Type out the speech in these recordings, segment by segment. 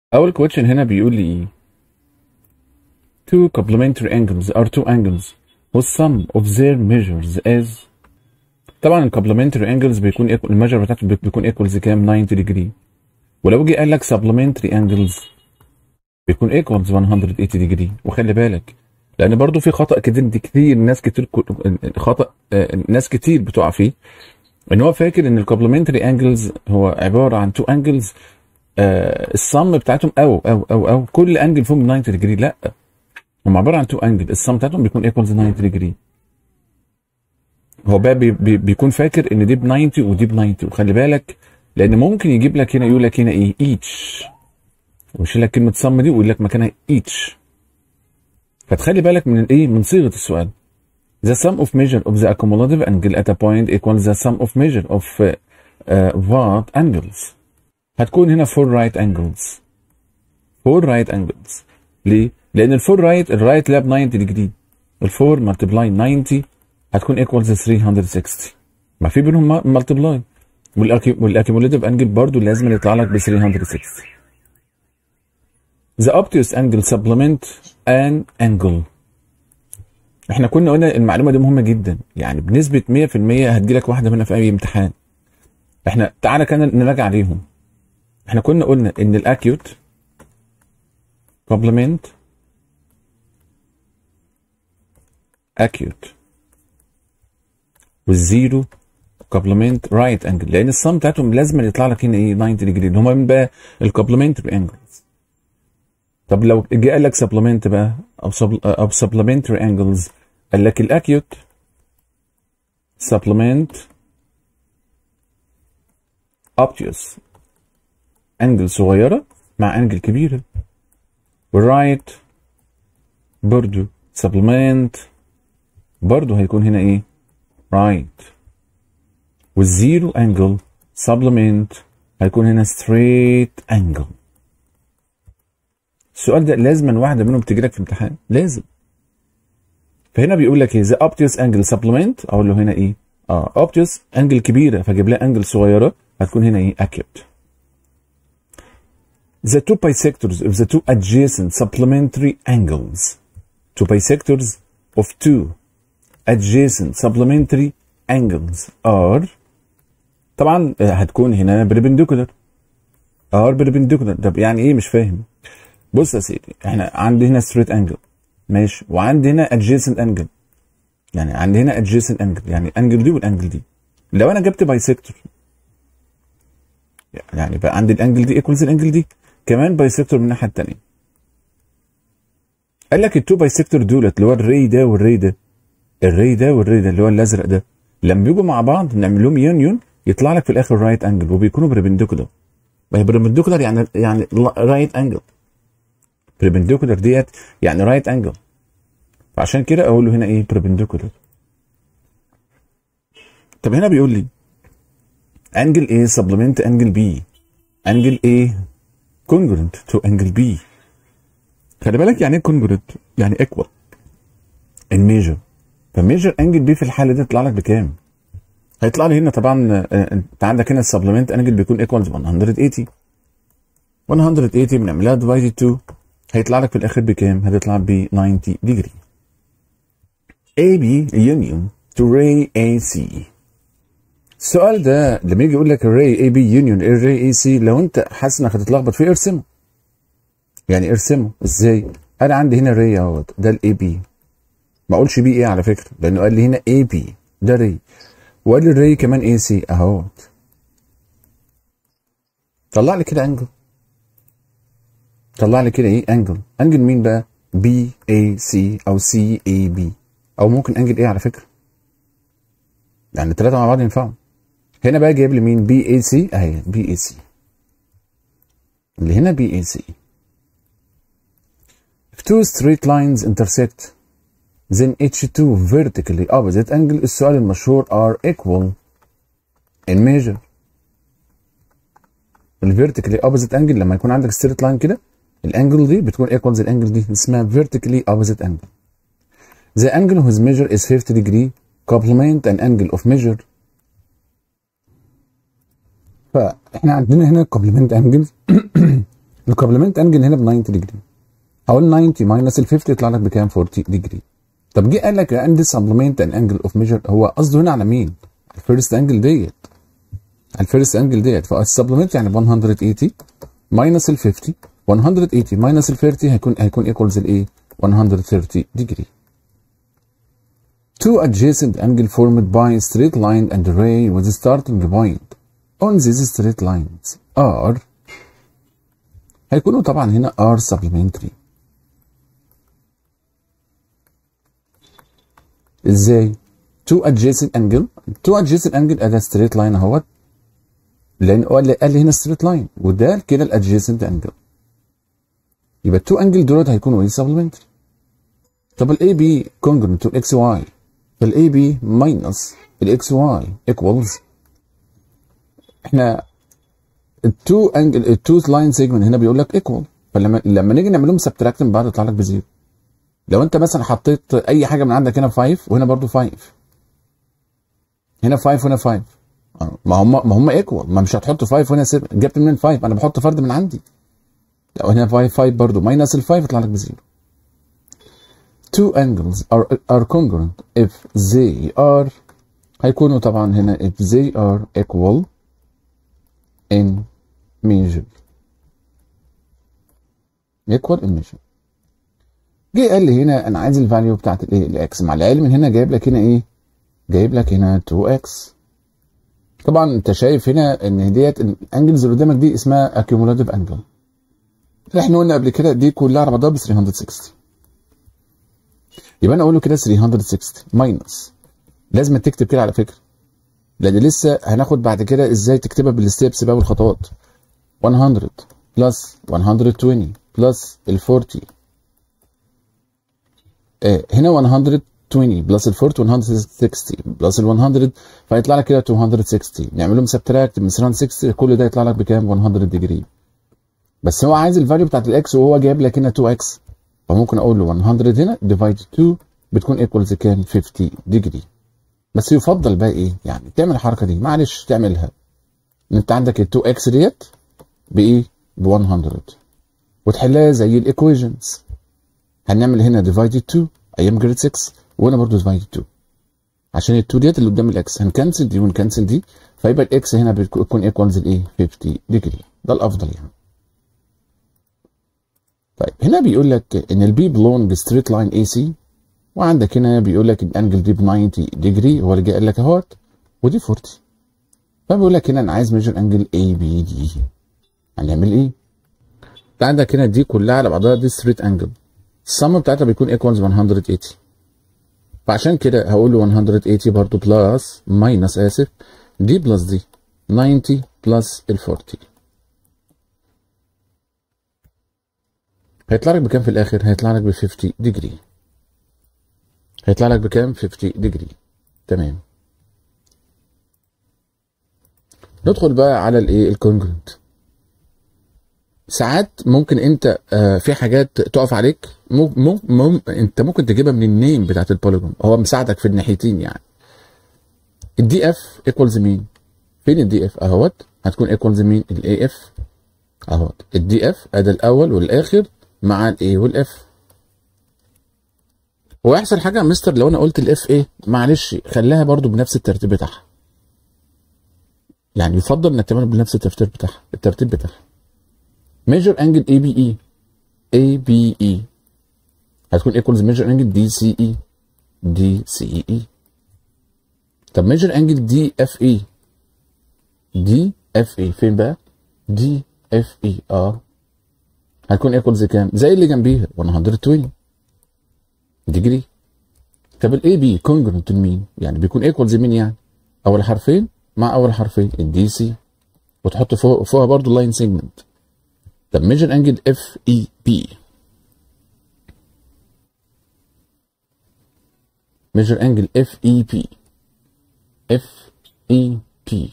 اول كويشن هنا بيقول لي ايه two complementary angles are two angles whose sum of their measures is طبعا ال complementary angles بيكون equal الميجر بتاعته بيك- بيكون equals كام 90 degree ولو جه قال لك supplementary angles بيكون equals 180 degree وخلي بالك لان برضو في خطا كتير كتير ناس كتير خطا آه، ناس كتير بتقع فيه ان هو فاكر ان الكومبلمنتري انجلز هو عباره عن تو انجلز آه الصم بتاعتهم او او او او كل انجل فيهم 90 ديجري لا هم عباره عن تو انجل الصم بتاعتهم بيكون ايكوالز 90 ديجري هو بقى بي بي بيكون فاكر ان دي ب 90 ودي ب 90 وخلي بالك لان ممكن يجيب لك هنا يقول لك هنا ايه ايتش ويشيل لك كلمه صم دي ويقول لك مكانها ايتش فتخلي بالك من الايه من صيغه السؤال The sum of measure of the accumulative angle at a point equals the sum of measure of uh, uh, what angles هتكون هنا four right angles four right angles ليه؟ لأن الفور رايت الرايت لاب 90 degree الفور ملتبلاي 90 هتكون equals 360 ما في بينهم ملتبلاي والاكيموليتيف انجل برضو لازم يطلع لك ب 360 The obtuse angle supplement an angle احنا كنا قلنا المعلومه دي مهمه جدا يعني بنسبه 100% هتجيلك واحده منها في اي امتحان احنا تعالى كان نراجع عليهم احنا كنا قلنا ان الاكيوت كومبلمنت اكيوت والزيرو كومبلمنت رايت انجل لان الصم بتاعتهم لازم يطلع لك هنا ايه 90 ديجري اللي هم من بقى الكومبلمنتري انجلز طب لو جه قال لك سبلمنت بقى او سب او سبلمنتري انجلز قال لك الاكيوت سبلمنت obtuse انجل صغيره مع انجل كبيره والرايت برضو سبلمنت برضو هيكون هنا ايه رايت والزيرو انجل سبلمنت هيكون هنا ستريت انجل السؤال ده لازما واحده منهم تجي لك في امتحان لازم فهنا بيقول لك ايه ذا obtuse انجل سبلمنت اقول له هنا ايه اه obtuse انجل كبيره فاجيب لها انجل صغيره هتكون هنا ايه acute the two bisectors of the two adjacent supplementary angles two bisectors of two adjacent supplementary angles are طبعا آه، هتكون هنا perpendicular are perpendicular طب يعني ايه مش فاهم بص يا سيدي احنا عندي هنا ستريت انجل ماشي وعندي هنا adjacent انجل يعني عندي هنا adjacent انجل يعني انجل دي والانجل دي لو انا جبت بايسكتور يعني بقى عندي الانجل دي ايكوالز الانجل دي كمان بايسكتور من الناحيه الثانيه قال لك التو بايسكتور دولت اللي هو الري ده والري ده الري ده والري ده اللي هو الازرق ده لما يجوا مع بعض نعمل لهم يونيون يطلع لك في الاخر رايت انجل وبيكونوا بربنديكولار ما هي بربنديكولار يعني يعني رايت انجل بربنديكولار ديت يعني رايت انجل فعشان كده اقول له هنا ايه بربنديكولار طب هنا بيقول لي انجل A supplement انجل B انجل A congruent to انجل B خلي بالك يعني ايه congruent يعني equal in measure فميجر انجل B في الحاله دي يطلع لك بكام هيطلع لي هنا طبعا آه، انت عندك هنا السبلمنت انجل بيكون equals 180 180 بنعملها divided 2 هيطلع لك في الاخر بكام هتطلع ب 90 degree AB union to ray AC السؤال ده لما يجي يقول لك الري اي بي يونيون الري اي سي لو انت حاسس انك هتتلخبط فيه ارسمه يعني ارسمه ازاي انا عندي هنا ري اهوت ده الاي بي ما اقولش بي ايه على فكره لانه قال لي هنا اي بي ده ري وقال لي الري كمان اي سي اهوت طلع لي كده انجل طلع لي كده ايه انجل انجل مين بقى بي اي سي او سي اي بي او ممكن انجل ايه على فكره يعني الثلاثه مع بعض ينفعوا هنا بقى جايب لي مين بي اي سي اهي بي اي سي اللي هنا بي اي سي if two straight lines intersect then each two vertically opposite angle السؤال المشهور are equal in measure الفيرتيكالي opposite angle لما يكون عندك straight line كده الانجل دي بتكون equals الانجل دي اسمها vertically opposite angle the angle whose measure is 50 degree complement an angle of measure فاحنا عندنا هنا complement angles الكومبلمنت انجل هنا ب 90 ديجري هقول 90 ماينس ال 50 يطلع لك بكام 40 ديجري طب جه قال لك عندي سبلمنت ان انجل اوف ميجر هو قصده هنا على مين؟ الفيرست انجل ديت الفيرست انجل ديت فالسبلمنت يعني 180 ماينس ال 50 180 ماينس ال 30 هيكون هيكون ايكوالز الايه؟ 130 degree. Two adjacent angle formed by a straight line and ray with a starting point on these straight lines are هيكونوا طبعا هنا are supplementary. ازاي؟ two adjacent angle two adjacent angle ادي straight line اهوت لان قال لي قال لي هنا straight line وده كده الادجيسنت انجل يبقى التو انجل دولت هيكونوا ايه supplementary طب الاي بي congruent to الاكس واي فالاي بي ماينس الاكس واي ايكوالز احنا التو انجل التو لاين سيجمنت هنا بيقول لك ايكوال فلما لما نيجي نعمل لهم سبتراكت من بعض يطلع لك بزيرو لو انت مثلا حطيت اي حاجه من عندك هنا 5 وهنا برضو 5 هنا 5 وهنا 5 ما هم ما هم ايكوال ما مش هتحط 5 وهنا 7 جبت منين 5 انا بحط فرد من عندي لو هنا 5 5 برضو ماينس ال 5 يطلع لك بزيرو two angles are are congruent if they are هيكونوا طبعا هنا if they are equal in measure equal in measure جه قال لي هنا انا عايز الفاليو بتاعت الايه الاكس مع العلم من هنا جايب لك هنا ايه جايب لك هنا 2x طبعا انت شايف هنا ان ديت الانجلز اللي قدامك دي اسمها accumulative angle احنا قلنا قبل كده دي كلها على بعضها ب 360 يبقى انا اقول له كده 360 ماينس لازم تكتب كده على فكره لان لسه هناخد بعد كده ازاي تكتبها بالستيبس بقى والخطوات 100 بلس 120 بلس ال 40 آه هنا 120 بلس ال 40 160 بلس ال 100 فيطلع لك كده 260 نعمل لهم سبتراكت من 360 كل ده يطلع لك بكام 100 ديجري بس هو عايز الفاليو بتاعت الاكس وهو جايب لك هنا 2 اكس فممكن اقول له 100 هنا ديفايد 2 بتكون ايكوالز كام 50 ديجري بس يفضل بقى ايه يعني تعمل الحركه دي معلش تعملها ان انت عندك ال 2 اكس ديت بايه ب 100 وتحلها زي الايكويشنز هنعمل هنا ديفايد 2 ايام جريد 6 وهنا برضه ديفايد 2 عشان ال 2 ديت اللي قدام الاكس هنكنسل دي ونكنسل دي فيبقى الاكس هنا بتكون ايكوالز الايه 50 ديجري ده الافضل يعني طيب هنا بيقول لك ان البي بلونج ستريت لاين اي سي وعندك هنا بيقول لك الانجل دي ب 90 ديجري هو اللي جاي قال لك اهوت ودي 40 فبيقول لك هنا انا عايز ميجر انجل اي بي دي هنعمل ايه؟ انت عندك هنا دي كلها على بعضها دي ستريت انجل السم بتاعتها بيكون ايكوالز 180 فعشان كده هقول له 180 برضه بلس ماينس اسف دي بلس دي 90 بلس ال 40 هيطلع لك بكام في الاخر هيطلع لك ب 50 ديجري هيطلع لك بكام 50 ديجري تمام ندخل بقى على الايه الكونجرنت ساعات ممكن انت آه في حاجات تقف عليك مم مم مم انت ممكن تجيبها من النيم بتاعت البوليجون هو مساعدك في الناحيتين يعني الدي اف ايكوالز مين فين الدي اف اهوت هتكون ايكوالز مين الاي اف اهوت الدي اف ادي الاول والاخر مع الاي والاف هو يحصل حاجه يا مستر لو انا قلت الاف ايه معلش خليها برضو بنفس الترتيب بتاعها يعني يفضل انك تعملها بنفس الترتيب بتاعها الترتيب بتاعها ميجر انجل اي بي اي اي بي اي هتكون ايكوالز ميجر انجل دي سي اي دي سي اي طب ميجر انجل دي اف اي دي اف اي فين بقى دي اف اي اه هتكون ايكوالز كام زي اللي جنبيها 120 ديجري طب الاي بي كونجرنت لمين يعني بيكون ايكوالز مين يعني اول حرفين مع اول حرفين الدي سي وتحط فوق فوقها برضو لاين سيجمنت طب ميجر انجل اف اي بي ميجر انجل اف اي بي اف اي بي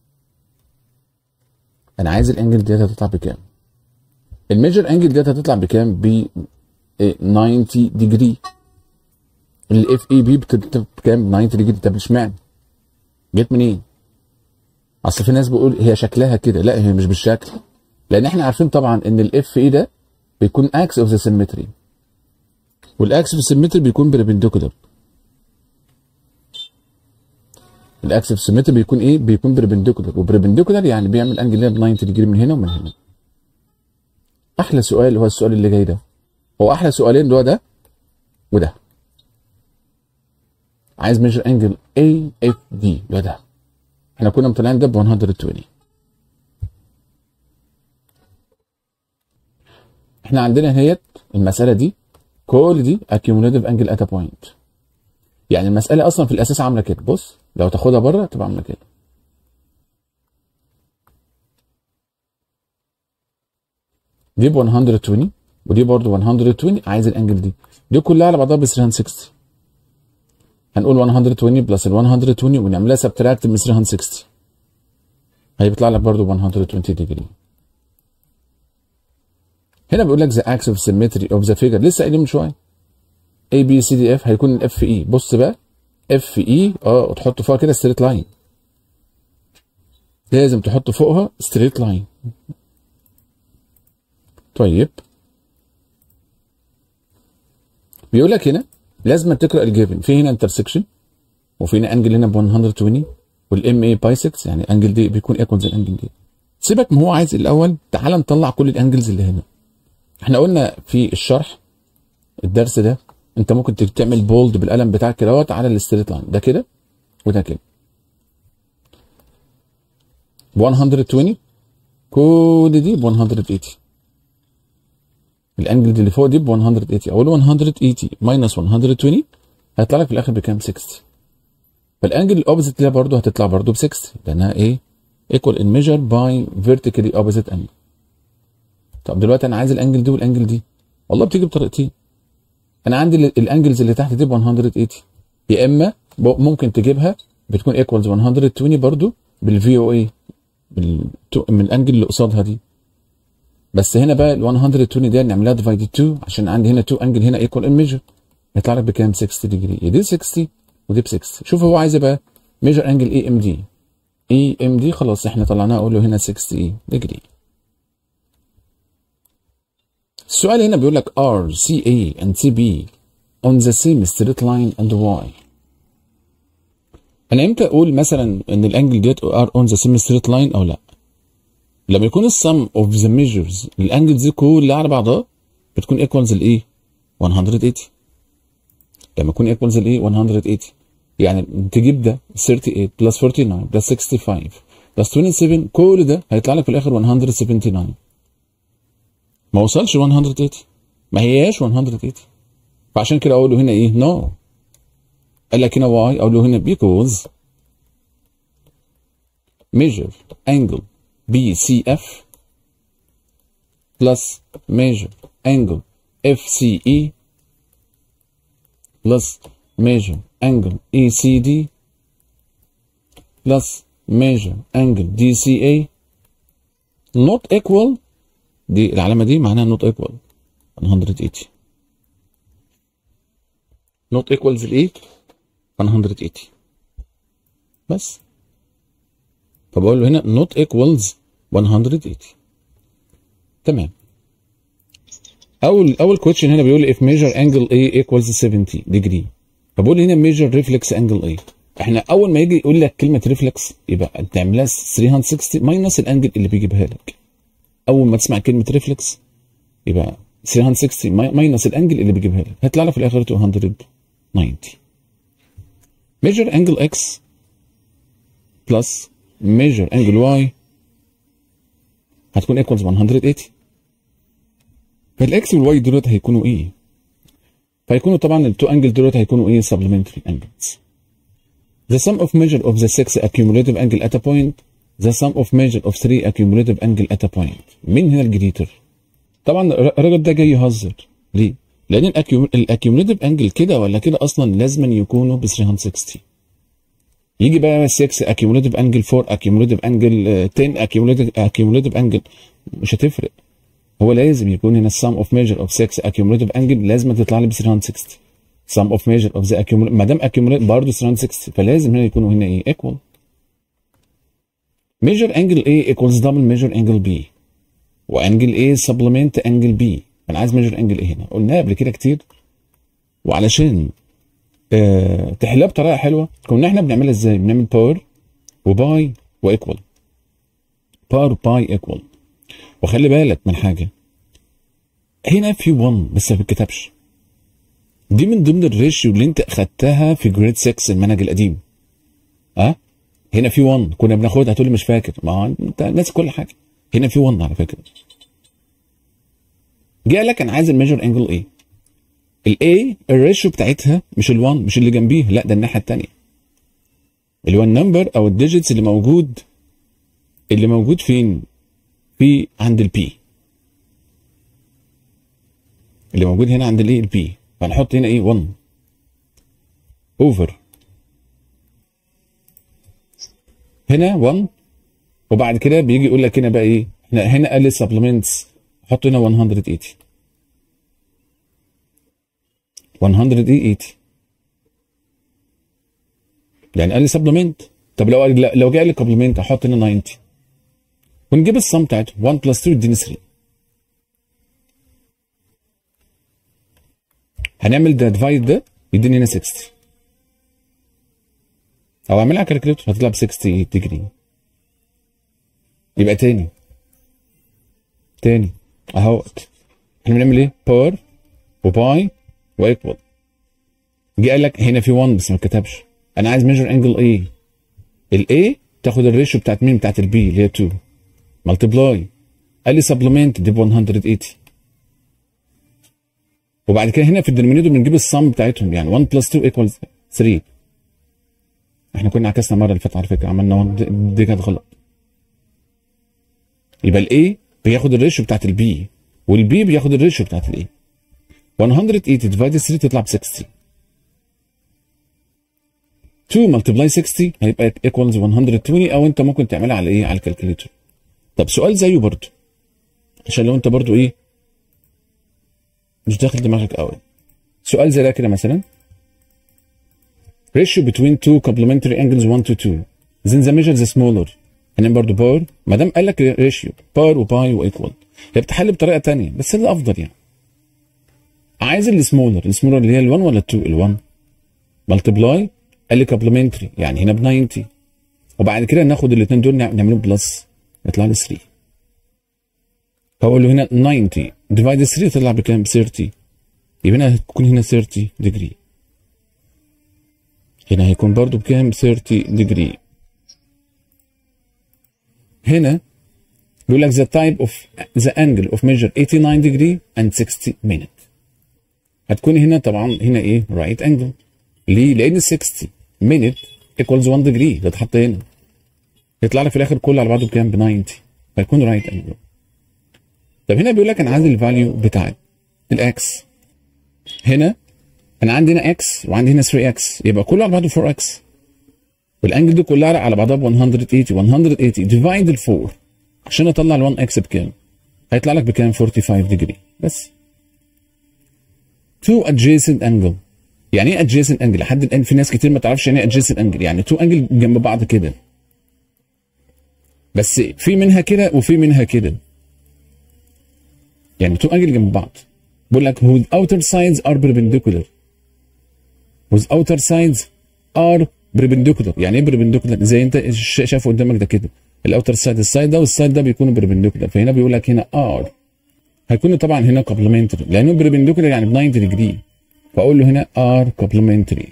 انا عايز الانجل ديت هتطلع بكام الميجر انجل ديت هتطلع بكام ب 90 ديجري الاف اي بي بكام 90 ديجري طب اشمعنى جت منين اصل في ناس بيقول هي شكلها كده لا هي مش بالشكل لان احنا عارفين طبعا ان الاف اي ده بيكون اكس اوف ذا سيمتري والاكس اوف السيمتري بيكون بربنديكولار الاكس اوف السيمتري بيكون ايه بيكون بربنديكولار وبربنديكولار يعني بيعمل انجل ب 90 ديجري من هنا ومن هنا احلى سؤال هو السؤال اللي جاي ده هو احلى سؤالين اللي هو ده وده عايز ميجر انجل اي اف دي اللي هو ده احنا كنا مطلعين ده ب 120 احنا عندنا هيت المساله دي كل دي accumulative angle at a point يعني المساله اصلا في الاساس عامله كده بص لو تاخدها بره تبقى عامله كده دي ب 120 ودي برضو 120 عايز الانجل دي دي كلها على بعضها ب 360 هنقول 120 بلس ال 120 ونعملها سبتراكت من 360 هيطلع لك برضو 120 ديجري هنا بيقول لك ذا اكس اوف سيمتري اوف ذا فيجر لسه قايلين من شويه اي بي سي دي اف هيكون الاف اي بص بقى اف اي اه وتحط فوقها كده ستريت لاين لازم تحط فوقها ستريت لاين طيب بيقول لك هنا لازم تقرا الجيفن في هنا انترسكشن وفي هنا انجل هنا ب 120 والام اي باي 6 يعني انجل دي بيكون ايكوالز الانجل دي سيبك ما هو عايز الاول تعال نطلع كل الانجلز اللي هنا احنا قلنا في الشرح الدرس ده انت ممكن تعمل بولد بالقلم بتاعك كده اهوت على الستريت لاين ده كده وده كده 120 كل دي ب 180 الانجل اللي فوق دي ب 180 اقول 180 ماينس 120 هيطلع لك في الاخر بكام 60 فالانجل الاوبزيت ده برضه هتطلع برضه ب 60 لانها ايه equal in measure by vertically opposite angle طب دلوقتي انا عايز الانجل دي والانجل دي والله بتيجي بطريقتين انا عندي الانجلز اللي تحت دي ب 180 يا اما ممكن تجيبها بتكون ايكوالز 120 برضو بالفي او اي من الانجل اللي قصادها دي بس هنا بقى ال 120 دي نعملها ديفايد 2 عشان عندي هنا 2 انجل هنا ايكوال ان ميجر يطلع لك بكام 60 ديجري دي 60 ودي ب 60 شوف هو عايز بقى ميجر انجل اي ام دي اي ام دي خلاص احنا طلعناها اقول له هنا 60 ديجري السؤال هنا بيقول لك R C A and C B on the same straight line and Y انا امتى اقول مثلا ان الانجل ديت are on the same straight line او لا لما يكون السم اوف ذا ميجرز الانجلز دي كلها على بعضها بتكون ايكوالز لايه 180 لما يكون ايكوالز لايه 180 يعني تجيب ده 38 بلس 49 بلس 65 بلس 27 كل ده هيطلع لك في الاخر 179 ما وصلش 180 ما هياش 180 فعشان كده اقول له هنا ايه نو no. قال لك هنا واي اقول له هنا because measure angle BCF plus measure angle FCE plus measure angle ECD plus measure angle DCA not equal دي العلامة دي معناها not equal 180 not equals الايه 180 بس فبقول له هنا not equals 180 تمام اول اول كويشن هنا بيقول لي if measure angle A equals 70 degree فبقول لي هنا measure reflex angle A احنا اول ما يجي يقول لك كلمه ريفلكس يبقى تعملها 360 ماينس الانجل اللي بيجيبها لك اول ما تسمع كلمه ريفلكس يبقى 360 ماينس الانجل اللي بيجيبها لك هيطلع لك في الاخر 290 measure angle x plus measure angle y هتكون equals 180 فالاكس والواي دولت هيكونوا ايه؟ فهيكونوا طبعا التو انجل دولت هيكونوا ايه؟ supplementary angles. The sum of measure of the six accumulative angle at a point the sum of measure of three accumulative angle at a point. مين هنا الجريتر؟ طبعا الراجل ده جاي يهزر ليه؟ لان الاكيوميليتيف انجل كده ولا كده اصلا لازما يكونوا ب 360 يجي بقى 6 accumulative angle 4 accumulative angle 10 accumulative accumulative angle مش هتفرق هو لازم يكون هنا السم اوف ميجر اوف 6 accumulative angle لازم تطلع لي ب 360 sum of measure of the accumulative ما دام accumulative برضه 360 فلازم هنا يكونوا هنا ايه equal measure angle A equals double measure angle B وانجل ايه سبلمنت انجل بي انا عايز ميجر انجل ايه هنا قلناها قبل كده كتير وعلشان آه تحلها بطريقه حلوه كنا احنا بنعملها ازاي بنعمل باور وباي وايكوال باور باي ايكوال وخلي بالك من حاجه هنا في 1 بس ما بتكتبش دي من ضمن الريشيو اللي انت اخدتها في جريد 6 المنهج القديم ها أه؟ هنا في 1 كنا بناخدها هتقول لي مش فاكر ما هو انت ناسي كل حاجه هنا في 1 على فكره جه لك انا عايز الميجر انجل ايه الاي الريشيو بتاعتها مش ال1 مش اللي جنبيه لا ده الناحيه الثانيه اللي هو النمبر او الديجيتس اللي موجود اللي موجود فين في عند البي اللي موجود هنا عند الايه البي فهنحط هنا ايه 1 اوفر هنا 1 وبعد كده بيجي يقول لك هنا بقى ايه احنا هنا قال لي سبلمنتس حط هنا 180 180 يعني قال لي سبلمنت طب لو لو جاي لي كومبلمنت احط هنا 90 ونجيب الصم بتاعته 1 بلس 2 يديني 3 هنعمل ده ديفايد ده يديني هنا 60 او اعملها كالكوليتر هتطلع ب 60 ديجري يبقى تاني تاني اهوت احنا بنعمل ايه؟ باور وباي وايكوال جه قال لك هنا في 1 بس ما كتبش انا عايز ميجر انجل ايه؟ الاي تاخد الريشيو بتاعت مين؟ بتاعت البي اللي هي 2 ملتبلاي قال لي سبلمنت دي ب 180 وبعد كده هنا في الدينومينيتور بنجيب الصم بتاعتهم يعني 1 بلس 2 ايكوال 3 احنا كنا عكسنا المره اللي فاتت على فكره عملنا دي كانت غلط يبقى الاي بياخد الريشيو بتاعت البي والبي بياخد الريشيو بتاعت الاي 180 ديفايد 3 تطلع ب 60 2 ملتبلاي 60 هيبقى ايكوالز 120 او انت ممكن تعملها على ايه على الكالكوليتر طب سؤال زيه برضه عشان لو انت برضه ايه مش داخل دماغك قوي سؤال زي ده كده مثلا ratio between two complementary angles 1 to 2 then the measure is smaller هنعمل برضه باور ما دام قال لك ريشيو باور وباي وايكوال هي بتحل بطريقه ثانيه بس اللي افضل يعني عايز السمولر السمولر اللي هي ال1 ولا ال2 ال1 ملتبلاي قال لي كومبلمنتري يعني هنا ب 90 وبعد كده ناخد الاثنين دول نعملهم بلس يطلع لي 3 فاقول له هنا 90 ديفايد 3 تطلع بكام؟ ب 30 يبقى هنا هتكون هنا 30 ديجري هنا هيكون برضو بكام 30 ديجري هنا بيقول لك the type of the angle of measure 89 degree and 60 minute هتكون هنا طبعا هنا ايه right angle ليه؟ لان 60 minute equals 1 degree ده اتحط هنا يطلع لك في الاخر كله على بعضه بكام ب 90 فيكون right angle طب هنا بيقول لك انا عايز الفاليو بتاع الاكس هنا انا عندي هنا اكس وعندي هنا 3 اكس يبقى كله على بعضه 4 اكس والانجل دي كلها على بعضها ب 180 180 ديفايد ال 4 عشان اطلع ال 1 اكس بكام؟ هيطلع لك بكام 45 ديجري بس تو adjacent angle يعني ايه adjacent angle لحد الان في ناس كتير ما تعرفش يعني ايه adjacent angle يعني تو انجل جنب بعض كده بس في منها كده وفي منها كده يعني تو انجل جنب بعض بقول لك whose outer sides are perpendicular whose outer sides are perpendicular يعني ايه perpendicular زي انت شايفه قدامك ده كده الاوتر سايد السايد ده والسايد ده بيكونوا perpendicular فهنا بيقول لك هنا are هيكونوا طبعا هنا complementary لانه perpendicular يعني ب 90 degree فاقول له هنا are complementary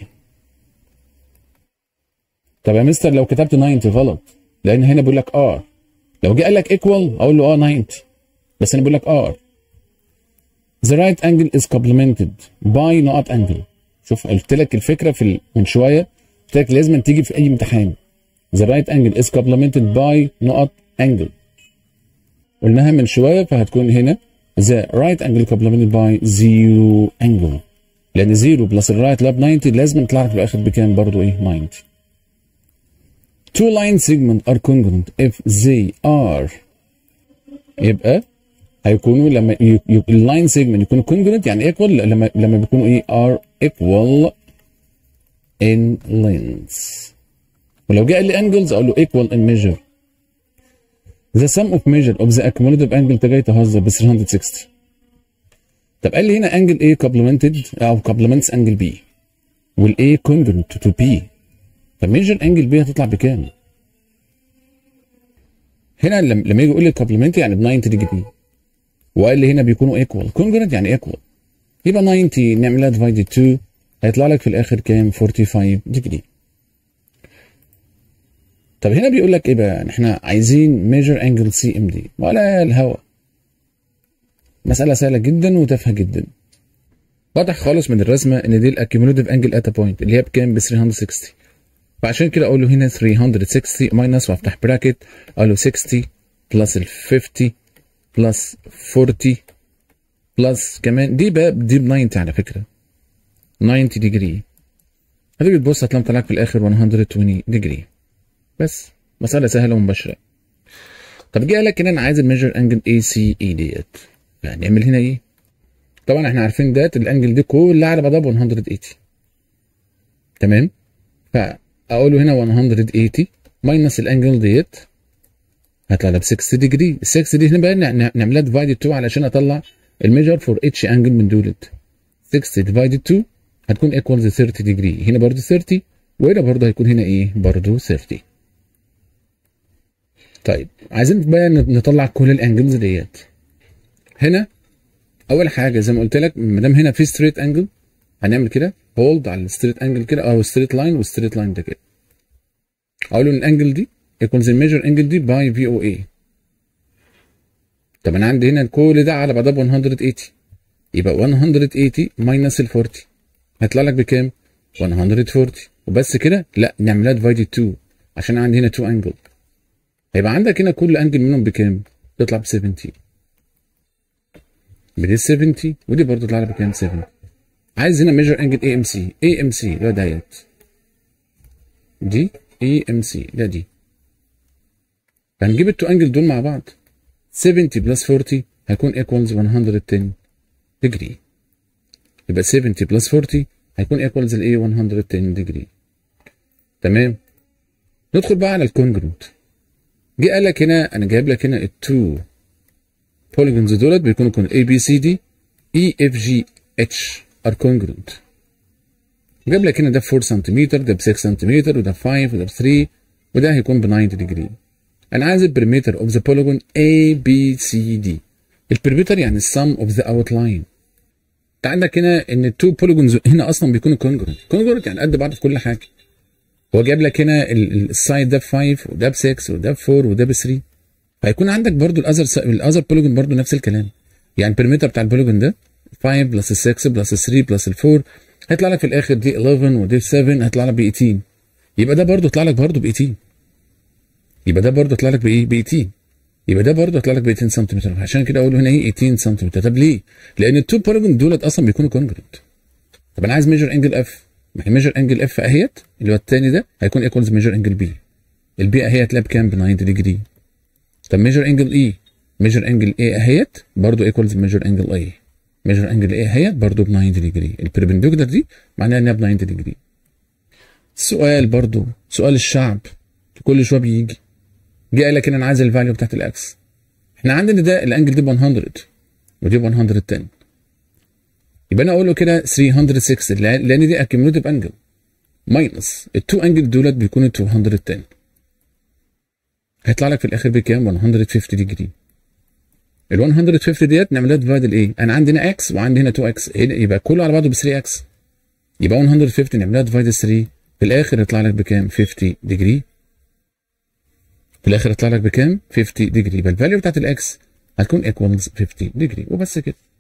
طب يا مستر لو كتبت 90 غلط لان هنا بيقول لك are لو جه قال لك equal اقول له اه 90 بس انا بقول لك are The right angle is complemented by نقط angle شوف قلت لك الفكره في من شويه قلت لك لازم تيجي في اي امتحان The right angle is complemented by نقط angle قلناها من شويه فهتكون هنا The right angle complemented by zero angle لان 0 بلس الرايت لاب 90 لازم يطلع لك في الاخر بكام برضه ايه 90 Two line segments are congruent if they are يبقى هيكونوا لما اللاين سيجمنت يكونوا كونجرنت يعني ايكوال لما لما بيكونوا ايه ار ايكوال ان لينث ولو جه قال لي انجلز اقول له ايكوال ان ميجر the sum of measure of the accumulative angle انت جاي تهزر ب 360 طب قال لي هنا انجل A complemented او complements انجل B وال A congruent to B طب ميجر انجل B هتطلع بكام؟ هنا لما لما يجي يقول لي complement يعني ب 90 ديجري وقال لي هنا بيكونوا ايكوال congruent يعني ايكوال يبقى 90 نعملها ديفايدد 2 هيطلع لك في الاخر كام 45 ديجري طب هنا بيقول لك ايه بقى احنا عايزين ميجر انجل سي ام دي ولا الهوا مساله سهله جدا وتافهه جدا واضح خالص من الرسمه ان دي الاكيوميليتيف انجل ات بوينت اللي هي بكام ب 360 فعشان كده اقول له هنا 360 ماينس وافتح براكت اقول له 60 بلس ال 50 بلس 40 بلس كمان دي بقى دي ب 90 على فكره 90 ديجري هتيجي تبص هتلاقي طلعك في الاخر 120 ديجري بس مساله سهله ومباشره طب جه قال لك ان انا عايز الميجر انجل اي سي اي ديت فهنعمل هنا ايه؟ طبعا احنا عارفين ديت الانجل دي كلها على بعضها ب 180 تمام؟ فاقول له هنا 180 ماينس الانجل ديت هطلع لها ب 60 ديجري ال 60 دي هنا بقى نعملها ديفايدد 2 علشان اطلع الميجر فور اتش انجل من دولت 60 ديفايدد 2 هتكون ايكوالز 30 ديجري هنا برضه 30 وهنا برضه هيكون هنا ايه برضه 30 طيب عايزين بقى نطلع كل الانجلز ديت هنا اول حاجه زي ما قلت لك ما دام هنا في ستريت انجل هنعمل كده هولد على الستريت انجل كده او ستريت لاين والستريت لاين ده كده اقول له الانجل دي ايكوالز الميجر انجل دي باي في او اي طب انا عندي هنا كل ده على بعضها ب 180 يبقى 180 ماينس ال 40 هيطلع لك بكام؟ 140 وبس كده؟ لا نعملها ديفايدد 2 عشان عندي هنا 2 انجل هيبقى عندك هنا كل انجل منهم بكام؟ تطلع ب 70 بدي 70 ودي برضه تطلع لي بكام 70 عايز هنا ميجر انجل اي ام سي اي ام سي ده ديت دي اي ام سي ده دي فهنجيب التو انجل دول مع بعض 70 بلس 40 هيكون ايكوالز 110 ديجري يبقى 70 بلس 40 هيكون ايكوالز الايه 110 ديجري تمام ندخل بقى على الكونجروت جه قال لك هنا انا جايب لك هنا التو بوليجونز دولت بيكونوا كون اي بي سي دي اي اف جي اتش ار كونجرونت جاب لك هنا ده 4 سنتيمتر ده ب 6 سنتيمتر وده ب 5 وده ب 3 وده هيكون ب 90 ديجري انا عايز البريمتر اوف ذا بوليجون اي بي سي دي البريمتر يعني السم اوف ذا اوت لاين انت عندك هنا ان التو بوليجونز هنا اصلا بيكونوا كونجرونت كونجرونت يعني قد بعض في كل حاجه هو جايب لك هنا السايد ده ب 5 وده ب 6 وده ب 4 وده ب 3 هيكون عندك برضو الاذر الاذر بوليجون برضو نفس الكلام يعني البريمتر بتاع البوليجون ده 5 بلس 6 بلس 3 بلس 4 هيطلع لك في الاخر دي 11 ودي 7 هيطلع لك ب 18 يبقى ده برضو يطلع لك برضو ب 18 يبقى ده برضو يطلع لك بايه؟ ب 18 يبقى ده برضه هيطلع لك ب 18 سنتيمتر عشان كده اقول هنا ايه 18 سنتيمتر طب ليه؟ لان التو بوليجون دولت اصلا بيكونوا كونجرنت طب انا عايز ميجر انجل اف ما هي ميجر انجل اف اهيت اللي هو الثاني ده هيكون ايكوالز ميجر انجل بي البي اهي هتلاقي بكام ب 90 ديجري طب ميجر انجل اي ميجر انجل اي اهيت برضه ايكوالز ميجر انجل اي ميجر انجل اي اهيت برضه ب 90 ديجري البربنديكولار دي معناها انها ب 90 ديجري السؤال برضه سؤال الشعب كل شويه بيجي جه قال لك ان انا عايز الفاليو بتاعت الاكس احنا عندنا ده الانجل دي ب 100 ودي ب 110 يبقى انا اقول له كده 360 لان دي اكيوميليتيف انجل ماينس التو انجل دولت بيكونوا 210 هيطلع لك في الاخر بكام 150 ديجري ال 150 ديت نعملها ديفايد الايه انا عندي هنا اكس وعندي هنا 2 اكس يبقى كله على بعضه ب 3 اكس يبقى 150 نعملها ديفايد 3 في الاخر يطلع لك بكام 50 ديجري في الاخر يطلع لك بكام 50 ديجري يبقى الفاليو بتاعت الاكس هتكون ايكوالز 50 ديجري وبس كده